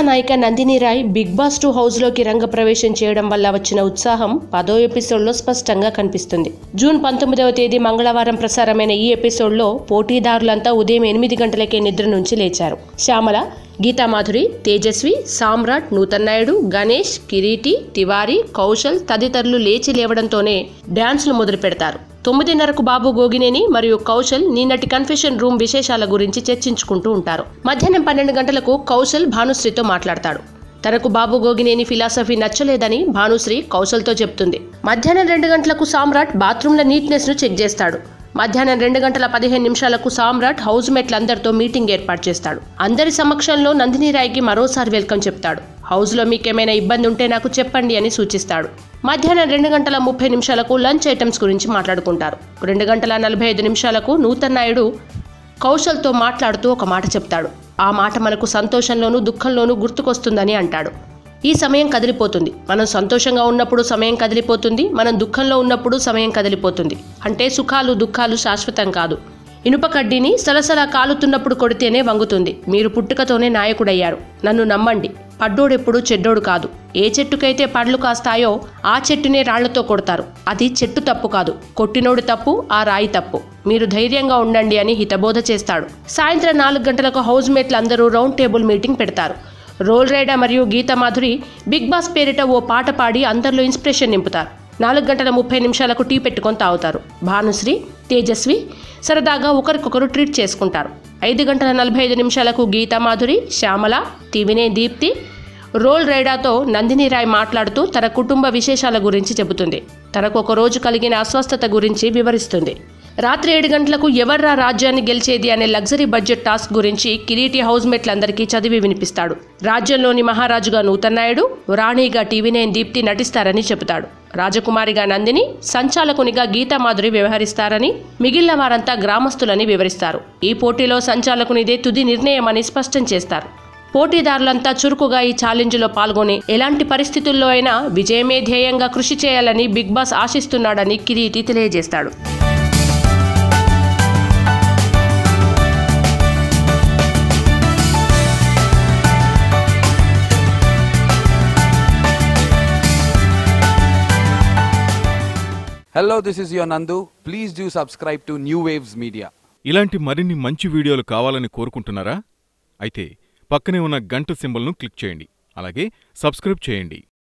నాయిక Nandini Rai Bigg Boss two హౌస్లోకి రంగప్రవేశం చేయడం వల్ల వచ్చిన ఉత్సాహం పదో ఎపిసోడ్లో స్పష్టంగా కనిపిస్తుంది జూన్ పంతొమ్మిదవ తేదీ మంగళవారం ప్రసారమైన ఈ ఎపిసోడ్లో పోటీదారులంతా ఉదయం ఎనిమిది గంటలకే నిద్ర నుంచి లేచారు శ్యామల గీతామాధురి తేజస్వి సామ్రాట్ నూతన్ నాయుడు గణేష్ కిరీటి తివారీ కౌశల్ తదితరులు లేచి లేవడంతోనే డ్యాన్సులు మొదలు పెడతారు తొమ్మిదిన్నరకు బాబు గోగినేని మరియు కౌశల్ నిన్నటి కన్ఫెషన్ రూమ్ విశేషాల గురించి చర్చించుకుంటూ ఉంటారు మధ్యాహ్నం పన్నెండు గంటలకు కౌశల్ భానుశ్రీతో మాట్లాడతాడు తనకు బాబు గోగినేని ఫిలాసఫీ నచ్చలేదని భానుశ్రీ కౌశల్తో చెప్తుంది మధ్యాహ్నం రెండు గంటలకు సామ్రాట్ బాత్రూంల నీట్నెస్ ను చెక్ చేస్తాడు మధ్యాహ్నం రెండు గంటల పదిహేను నిమిషాలకు సామ్రాట్ హౌస్ మేట్లందరితో మీటింగ్ ఏర్పాటు చేస్తాడు అందరి సమక్షంలో నందిని రాయ్కి మరోసారి వెల్కమ్ చెప్తాడు హౌస్లో మీకేమైనా ఇబ్బంది ఉంటే నాకు చెప్పండి అని సూచిస్తాడు మధ్యాహ్నం రెండు గంటల ముప్పై నిమిషాలకు లంచ్ ఐటమ్స్ గురించి మాట్లాడుకుంటారు రెండు గంటల నలభై ఐదు నిమిషాలకు నూతన్ నాయుడు కౌశల్తో మాట్లాడుతూ ఒక మాట చెప్తాడు ఆ మాట మనకు సంతోషంలోనూ దుఃఖంలోనూ గుర్తుకొస్తుందని అంటాడు ఈ సమయం కదిలిపోతుంది మనం సంతోషంగా ఉన్నప్పుడు సమయం కదిలిపోతుంది మనం దుఃఖంలో ఉన్నప్పుడు సమయం కదిలిపోతుంది అంటే సుఖాలు దుఃఖాలు శాశ్వతం కాదు ఇనుప కడ్డీని సలసలా కాలుతున్నప్పుడు కొడితేనే వంగుతుంది మీరు పుట్టుకతోనే నాయకుడయ్యారు నన్ను నమ్మండి పడ్డోడెప్పుడు చెడ్డోడు కాదు ఏ చెట్టుకైతే పండ్లు కాస్తాయో ఆ చెట్టునే రాళ్లతో కొడతారు అది చెట్టు తప్పు కాదు కొట్టినోడు తప్పు ఆ రాయి తప్పు మీరు ధైర్యంగా ఉండండి అని హితబోధ చేస్తాడు సాయంత్రం నాలుగు గంటలకు హౌస్ మేట్లు అందరూ రౌండ్ టేబుల్ మీటింగ్ పెడతారు రోల్ రైడా మరియు గీతామాధురి బిగ్ బాస్ పేరిట ఓ పాట పాడి అందరిలో ఇన్స్పిరేషన్ నింపుతారు నాలుగు గంటల ముప్పై నిమిషాలకు టీ పెట్టుకొని తాగుతారు భానుశ్రీ తేజస్వి సరదాగా ఒకరికొకరు ట్రీట్ చేసుకుంటారు ఐదు గంటల నలభై ఐదు నిమిషాలకు గీతామాధురి శ్యామల టీవీనే దీప్తి రోల్ రైడాతో నందిని రాయ్ మాట్లాడుతూ తన కుటుంబ విశేషాల గురించి చెబుతుంది తనకు ఒక రోజు కలిగిన అస్వస్థత గురించి వివరిస్తుంది రాత్రి ఏడు గంటలకు ఎవర్రా రాజ్యాన్ని గెలిచేది అనే లగ్జరీ బడ్జెట్ టాస్క్ గురించి కిరీటి హౌస్ మేట్లందరికీ చదివి వినిపిస్తాడు రాజ్యంలోని మహారాజుగా నూతన్ నాయుడు రాణిగా టీవీనేన్ దీప్తి నటిస్తారని చెబుతాడు రాజకుమారిగా నందిని సంచాలకునిగా గీతామాధురి వ్యవహరిస్తారని మిగిలిన వారంతా గ్రామస్తులని వివరిస్తారు ఈ పోటీలో సంచాలకునిదే తుది నిర్ణయమని స్పష్టం చేస్తారు పోటీదారులంతా చురుకుగా ఈ ఛాలెంజ్లో పాల్గొని ఎలాంటి పరిస్థితుల్లో అయినా విజయమే ధ్యేయంగా కృషి చేయాలని బిగ్ బాస్ ఆశిస్తున్నాడని కిరీటి తెలియజేస్తాడు Hello, this is your Nandu. Please do subscribe to New Waves Media. ఇలాంటి మరిన్ని మంచి వీడియోలు కావాలని కోరుకుంటున్నారా అయితే పక్కనే ఉన్న గంట సింబల్ను క్లిక్ చేయండి అలాగే సబ్స్క్రైబ్ చేయండి